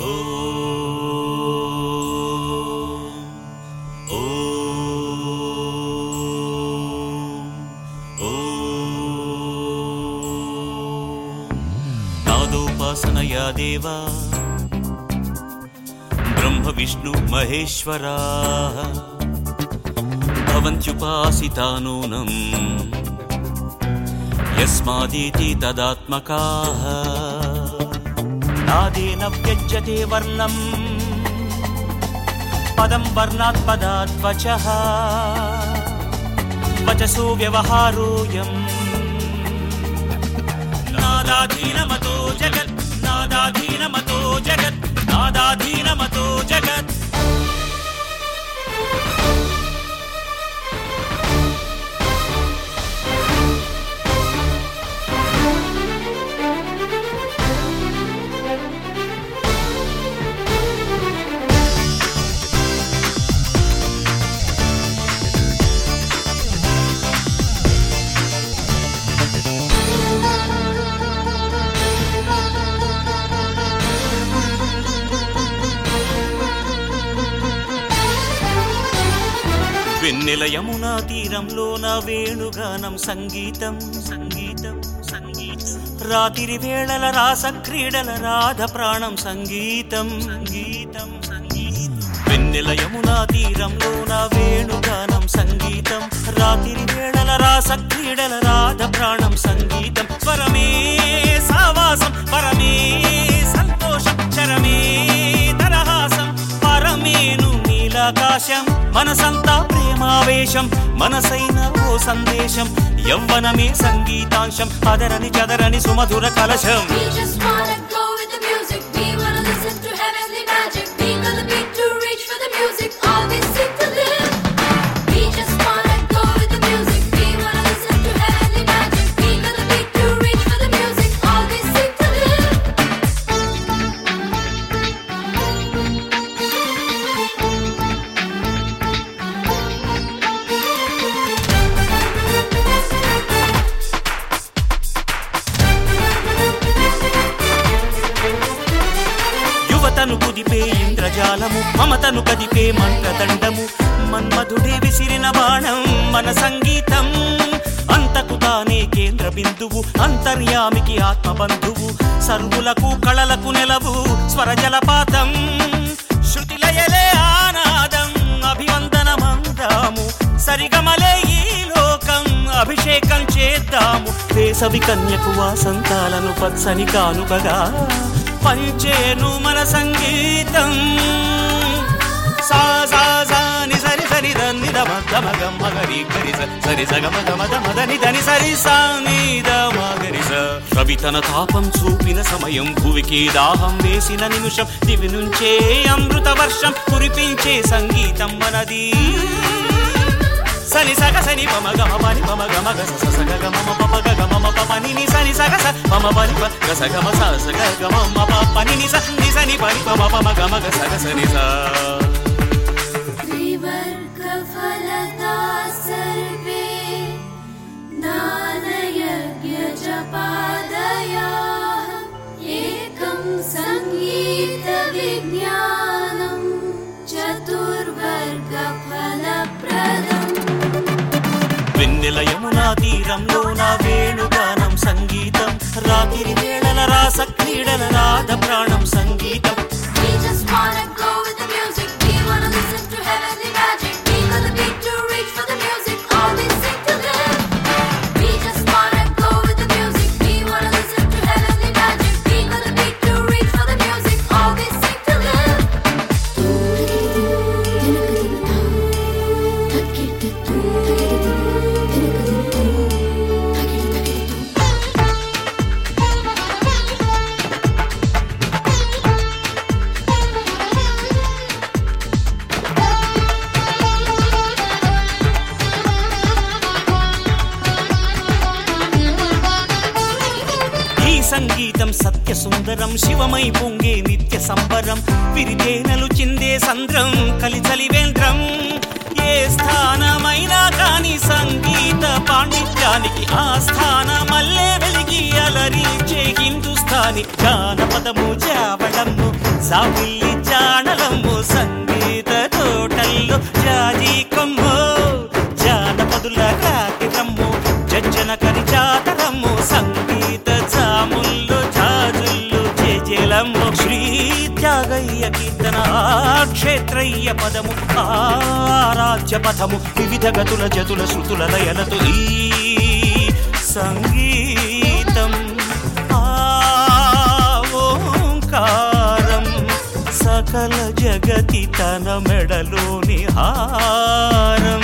నాదోపాసనయా దేవా బ్రహ్మ విష్ణు మహేశ్వరా భవంత్యుపాసితానూనం యస్మాదీతి తదాత్మకాః నాదేన వ్యజ్యతే వర్ణం పదం వర్ణాత్ పదాత్ వచః వచసో వ్యవహారోయం నాదాధీనమతో జగత్ నాదాధీనమతో జగత్ నాదాధీనమతో జగత్ వెన్నెల యమునా తీరంలో నా వేణుగానం సంగీతం సంగీతం సంగీతం రాత్రి వేళల రాస క్రీడల రాధ ప్రాణం సంగీతం సంగీతం సంగీతం వెన్నెల యమునా తీరంలో నా వేణుగానం సంగీతం రాత్రి వేళల రాస క్రీడల రాధ ప్రాణం సంగీతం స్వరమే సావాసం పరమే సంతోషం చరమే తరహాసం పరమేను నీలాకాశం మనసంతా ప్రేమావేశం మనసైన ఓ సందేశం యవ్వనమే సంగీతాంశం అదరని చదరని సుమధుర కలశం We just wanna go with the music. We wanna listen to heavenly magic. We got the beat to reach for the music. Always seek to live. We just wanna go with the music. We wanna listen to heavenly magic. We got the beat to reach for the music. Always seek to live. యువతను కుదిపే ఇంద్రజాలము మమతను కదిపే మంత్రదండము మన్మధుడే విసిరిన బాణం మన సంగీతం అంతకు తానే కేంద్ర బిందువు అంతర్యామికి ఆత్మబంధువు సర్వులకు కళలకు నెలవు స్వర జలపాతం శృతిలయలే ఆనాదం అభివందనమందాము సరిగమలే ఈ లోకం అభిషేకం చేద్దాము వేసవి కన్యకు వాసంతాలను పచ్చని కానుకగా పంచేను మన సంగీతం సా సా సా ని సరి సరి దని ద మ ద మ గ మ గ రి గ రి స సరి స గ మ గ మ ద మ ద ని ద ని సరి సా ని ద మ గ రి స రవి తన తాపం చూపిన సమయం భువికి దాహం వేసిన నిమిషం దివి నుంచే అమృత వర్షం కురిపించే సంగీతం మనది సని సగ సని పమ గమ పని పమ గమ గ స స గ గ మమ పప గ గ మమ పప ని ని సని సగ స మమ పని ప గ స గ మ స స గ గ మమ ప ప ని ని స ని సని పని పమ పమ గమ గ స గ స ని స त्रिवर्गफलदा सर्वे नानयज्ञजपादयाः एकं सङ्गीतविज्ञानं चतुर्वर्गफलप्रदम् వెన్నెల యమునా తీరంలో నా వేణుగానం సంగీతం రాత్రి వేళల రాస క్రీడల రాధ ప్రాణం సంగీతం We just wanna go with the music. We wanna listen to heavenly magic. We got the beat to reach for the music. Always seek to live. We just wanna go with the music. We wanna listen to heavenly magic. We got the beat to reach for the music. Always seek to live. ఈ సంగీతం సత్య సుందరం శివమై పొంగే నిత్య సంబరం విరితేనలు చిందే సంద్రం కలిచలివేంద్రం ఏ ఏ స్థానమైనా కాని సంగీత పాండిత్యానికి ఆ స్థానమల్లే వెలిగి అలరించే హిందుస్థాని జానపదము జావళము సామిల్లి జానలము సంగీత తోటల్లో జాజీ కొమ్ము జానపదుల రాతి రమ్ము జజ్జన కరి జాతరమ్ము సంగీత జాముల్లో జాజుల్లో జేజలమ్ము శ్రీ త్యాగయ్య కీర్తన ఆ క్షేత్రయ్య పదము ఆరాధ్య పథము వివిధ గతుల జతుల శృతుల లయలతో ఈ సంగీతం ఆ ఓంకారం సకల జగతి తన మెడలోని హారం